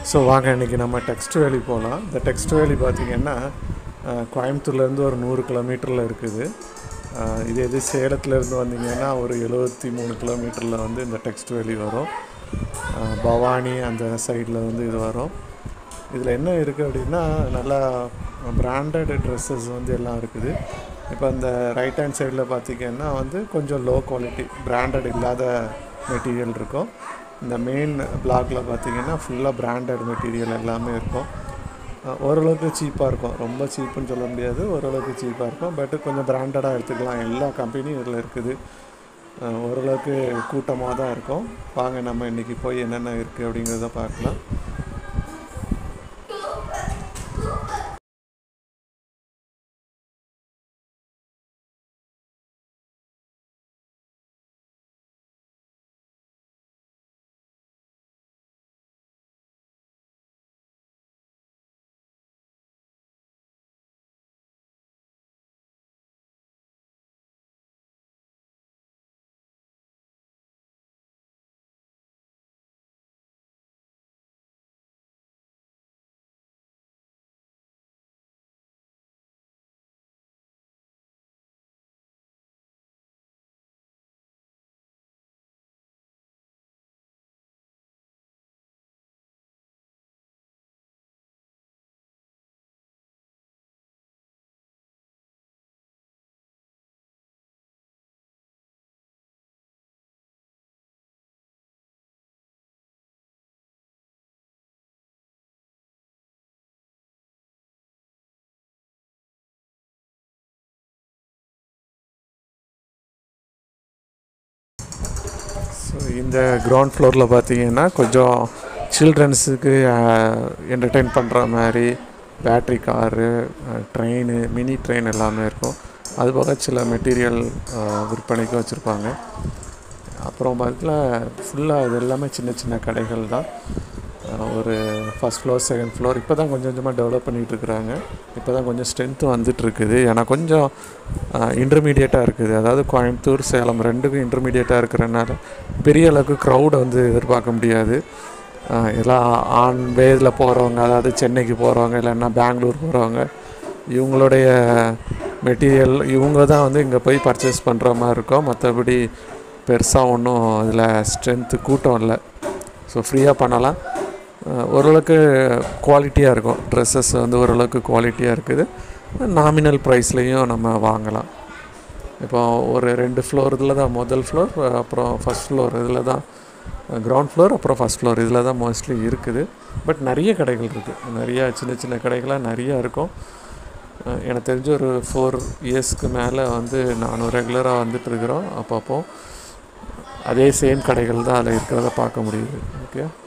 so வாங்க இன்றைக்கி நம்ம டெக்ஸ்ட் வேலி போகலாம் இந்த டெக்ஸ்ட் வேலி பார்த்திங்கன்னா அஹ், கோயம்புத்தூர்லேருந்து ஒரு நூறு கிலோமீட்டரில் இருக்குது அஹ், இது எது சேலத்துலேருந்து வந்தீங்கன்னா ஒரு எழுபத்தி மூணு கிலோமீட்டரில் வந்து இந்த டெக்ஸ்ட் வேலி வரும் அஹ், பவானி அந்த சைடில் வந்து இது வரும் இதில் என்ன இருக்குது அப்படின்னா நல்லா பிராண்டட் ட்ரெஸ்ஸஸ் வந்து எல்லாம் இருக்குது இப்போ இந்த ரைட் ஹேண்ட் சைடில் பார்த்தீங்கன்னா வந்து கொஞ்சம் லோ குவாலிட்டி பிராண்டட் இல்லாத மெட்டீரியல் இருக்கும் இந்த மெயின் பிளாக்ல பார்த்தீங்கன்னா ஃபுல்லாக பிராண்டட் மெட்டீரியல் எல்லாமே இருக்கும் அஹ் ஓரளவுக்கு சீப்பாக இருக்கும் ரொம்ப சீப்புன்னு சொல்ல முடியாது ஓரளவுக்கு சீப்பாக இருக்கும் பட் கொஞ்சம் பிராண்டடாக எடுத்துக்கலாம் எல்லா கம்பெனியும் இதில் இருக்குது அஹ் ஓரளவுக்கு கூட்டமாக தான் இருக்கும் வாங்க நம்ம இன்றைக்கி போய் என்னென்ன இருக்குது அப்படிங்கிறத பார்க்கலாம் ஸோ இந்த கிரவுண்ட் ஃப்ளோரில் பார்த்தீங்கன்னா கொஞ்சம் சில்ட்ரன்ஸுக்கு என்டர்டெயின் பண்ணுற மாதிரி battery car train mini train எல்லாமே இருக்கும் அது போக சில மெட்டீரியல் விற்பனைக்கு வச்சுருப்பாங்க அப்புறம் பார்த்தீங்கன்னா ஃபுல்லாக இது எல்லாமே சின்ன சின்ன கடைகள் தான் அஹ் ஒரு ஃபஸ்ட் ஃப்ளோர் செகண்ட் ஃப்ளோர் இப்போ தான் கொஞ்சம் கொஞ்சமாக டெவலப் பண்ணிகிட்டு இருக்கிறாங்க இப்போ தான் கொஞ்சம் ஸ்ட்ரென்த்து வந்துட்டு இருக்குது ஏன்னா கொஞ்சம் இன்டர்மீடியட்டாக இருக்குது அதாவது கோயம்புத்தூர் சேலம் ரெண்டுக்கும் இன்டர்மீடியட்டாக இருக்கிறனால பெரிய அளவுக்கு க்ரௌடை வந்து எதிர்பார்க்க முடியாது அஹ் எல்லாம் ஆன் வேஸில் போகிறவங்க அதாவது சென்னைக்கு போகிறவங்க இல்லைன்னா பெங்களூர் போகிறவங்க இவங்களுடைய மெட்டீரியல் இவங்க தான் வந்து இங்கே போய் பர்ச்சேஸ் பண்ணுற மாதிரி இருக்கும் மற்றபடி பெருசாக ஒன்றும் இதில் ஸ்ட்ரென்த்து கூட்டம் இல்லை ஸோ ஃப்ரீயாக பண்ணலாம் அஹ் ஓரளவுக்கு குவாலிட்டியாக இருக்கும் ட்ரெஸ்ஸஸ் வந்து ஓரளவுக்கு குவாலிட்டியாக இருக்குது நாமினல் ப்ரைஸ்லேயும் நம்ம வாங்கலாம் இப்போ ஒரு ரெண்டு ஃப்ளோர் இதில் தான் முதல் ஃப்ளோர் அப்புறம் ஃபஸ்ட் ஃப்ளோர் இதில் தான் கிரவுண்ட் ஃப்ளோர் அப்புறம் ஃபஸ்ட் ஃப்ளோர் இதில் தான் மோஸ்ட்லி இருக்குது பட் நிறைய கடைகள் இருக்குது நிறைய சின்ன சின்ன கடைகளாக நிறையா இருக்கும் அஹ் எனக்கு தெரிஞ்ச ஒரு ஃபோர் இயர்ஸ்க்கு மேலே வந்து நானும் ரெகுலராக வந்துட்டுருக்குறோம் அப்பப்போ அதே சேம் கடைகள் தான் அதில் இருக்கிறத பார்க்க முடியுது ஓகே